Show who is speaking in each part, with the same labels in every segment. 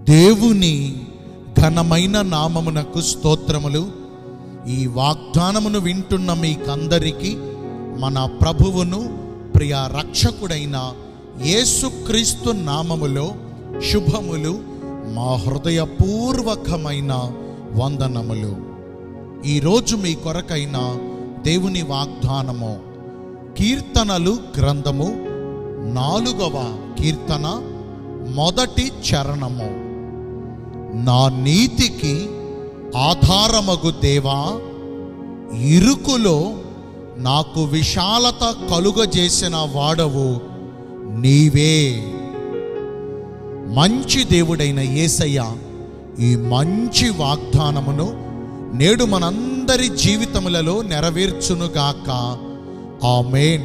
Speaker 1: దేవుని ఘనమైన నామమునకు స్తోత్రములు ఈ వాగ్దానమును వింటున్న మీకందరికీ మన ప్రభువును ప్రియ రక్షకుడైన యేసుక్రీస్తు నామములో శుభములు మా హృదయపూర్వకమైన వందనములు ఈరోజు మీ కొరకైన దేవుని వాగ్దానము కీర్తనలు గ్రంథము నాలుగవ కీర్తన మొదటి చరణము నా నీతికి ఆధారమగు దేవా ఇరుకులో నాకు విశాలత కలుగజేసిన వాడవు నీవే మంచి దేవుడైన యేసయ్య ఈ మంచి వాగ్దానమును నేడు మనందరి జీవితములలో నెరవేర్చునుగాక ఆమేన్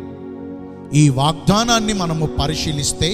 Speaker 1: ఈ వాగ్దానాన్ని మనము పరిశీలిస్తే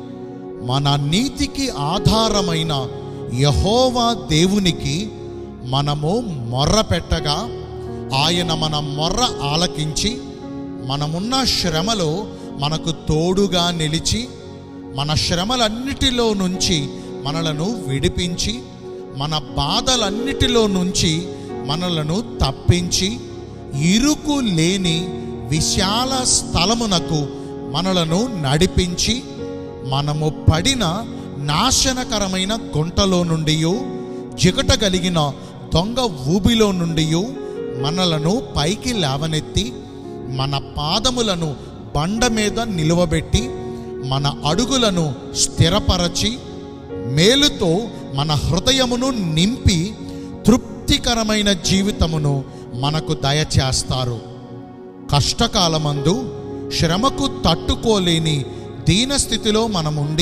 Speaker 1: మన నీతికి ఆధారమైన యహోవా దేవునికి మనము మొర్ర పెట్టగా ఆయన మన మొర్ర ఆలకించి మనమున్న శ్రమలో మనకు తోడుగా నిలిచి మన శ్రమలన్నిటిలో నుంచి మనలను విడిపించి మన బాధలన్నిటిలో నుంచి మనలను తప్పించి ఇరుకు లేని విశాల స్థలమునకు మనలను నడిపించి మనము పడిన నాశనకరమైన గుంటలో నుండి జిగట కలిగిన దొంగ ఊబిలో నుండి మనలను పైకి లేవనెత్తి మన పాదములను బండ మీద నిలువబెట్టి మన అడుగులను స్థిరపరచి మేలుతో మన హృదయమును నింపి తృప్తికరమైన జీవితమును మనకు దయచేస్తారు కష్టకాలమందు శ్రమకు తట్టుకోలేని దీనస్థితిలో మనముండి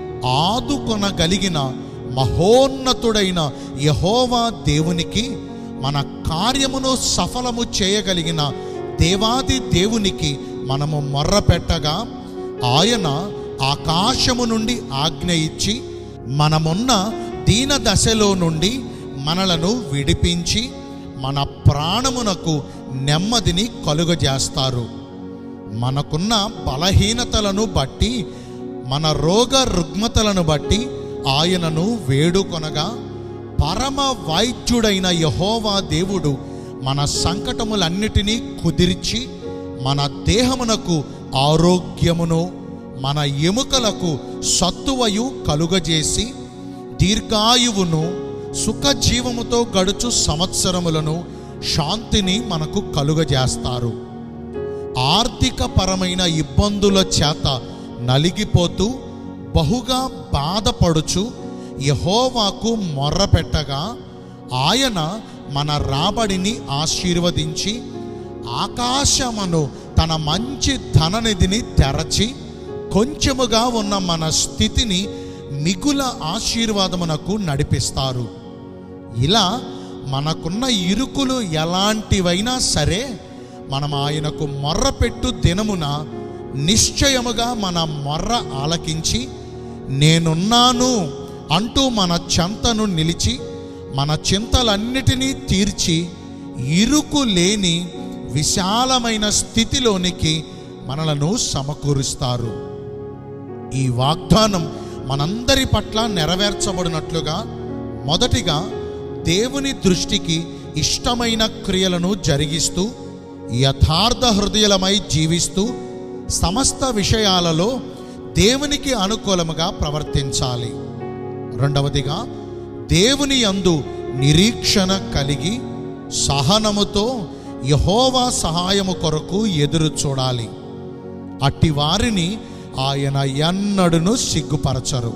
Speaker 1: ఆదుకొనగలిగిన మహోన్నతుడైన యహోవా దేవునికి మన కార్యమును సఫలము చేయగలిగిన దేవాది దేవునికి మనము మొర్ర పెట్టగా ఆయన ఆకాశము నుండి ఆజ్ఞ ఇచ్చి మనమున్న దీన దశలో నుండి మనలను విడిపించి మన ప్రాణమునకు నెమ్మదిని కలుగజేస్తారు మనకున్న బలహీనతలను బట్టి మన రోగ రుగ్మతలను బట్టి ఆయనను వేడుకొనగా పరమ వైద్యుడైన యహోవా దేవుడు మన సంకటములన్నిటినీ కుదిర్చి మన దేహమునకు ఆరోగ్యమును మన ఎముకలకు సత్తువయు కలుగజేసి దీర్ఘాయువును సుఖజీవముతో గడుచు సంవత్సరములను శాంతిని మనకు కలుగజేస్తారు ఆర్థిక పరమైన ఇబ్బందుల చేత నలిగిపోతూ బహుగా బాధపడుచు యహోవాకు మొర్రపెట్టగా ఆయన మన రాబడిని ఆశీర్వదించి ఆకాశమును తన మంచి ధననిధిని తెరచి కొంచెముగా ఉన్న మన స్థితిని మిగుల ఆశీర్వాదమునకు నడిపిస్తారు ఇలా మనకున్న ఇరుకులు ఎలాంటివైనా సరే మనం ఆయనకు మొర్రపెట్టు దినమున నిశ్చయముగా మన మొర్ర ఆలకించి నేనున్నాను అంటూ మన చెంతను నిలిచి మన చింతలన్నిటినీ తీర్చి ఇరుకు లేని విశాలమైన స్థితిలోనికి మనలను సమకూరుస్తారు ఈ వాగ్దానం మనందరి పట్ల నెరవేర్చబడినట్లుగా మొదటిగా దేవుని దృష్టికి ఇష్టమైన క్రియలను జరిగిస్తూ యథార్థ హృదయులమై జీవిస్తూ సమస్త విషయాలలో దేవునికి అనుకూలముగా ప్రవర్తించాలి రెండవదిగా దేవుని యందు నిరీక్షణ కలిగి సహనముతో యహోవా సహాయము కొరకు ఎదురు చూడాలి అట్టి వారిని ఆయన ఎన్నడును సిగ్గుపరచరు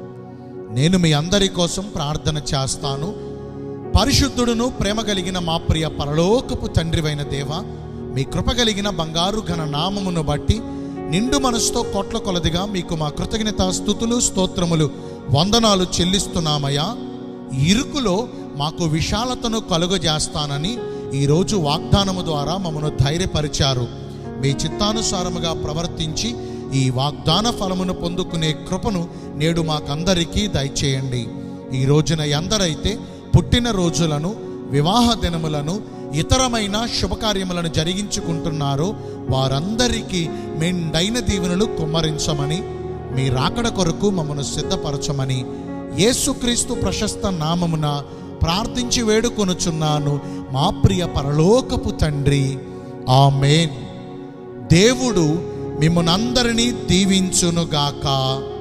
Speaker 1: నేను మీ అందరి కోసం ప్రార్థన చేస్తాను పరిశుద్ధుడును ప్రేమ కలిగిన మా ప్రియ పరలోకపు తండ్రివైన దేవ మీ కృప కలిగిన బంగారు ఘన నామమును బట్టి నిండు మనసుతో కోట్ల కొలదిగా మీకు మా కృతజ్ఞత స్థుతులు స్తోత్రములు వందనాలు చెల్లిస్తున్నామయ్యా ఇరుకులో మాకు విశాలతను కలుగజేస్తానని ఈరోజు వాగ్దానము ద్వారా మమ్మను ధైర్యపరిచారు మీ చిత్తానుసారముగా ప్రవర్తించి ఈ వాగ్దాన ఫలమును పొందుకునే కృపను నేడు మాకందరికీ దయచేయండి ఈ రోజున ఎందరైతే పుట్టిన రోజులను వివాహ దినములను ఇతరమైన శుభకార్యములను జరిగించుకుంటున్నారో వారందరికీ మెండైన దీవెనలు కుమ్మరించమని మీ రాకడ కొరకు మమ్మను సిద్ధపరచమని యేసుక్రీస్తు ప్రశస్త నామమున ప్రార్థించి వేడుకొనుచున్నాను మా ప్రియ పరలోకపు తండ్రి ఆమెన్ దేవుడు మిమ్మల్ని అందరినీ దీవించునుగాక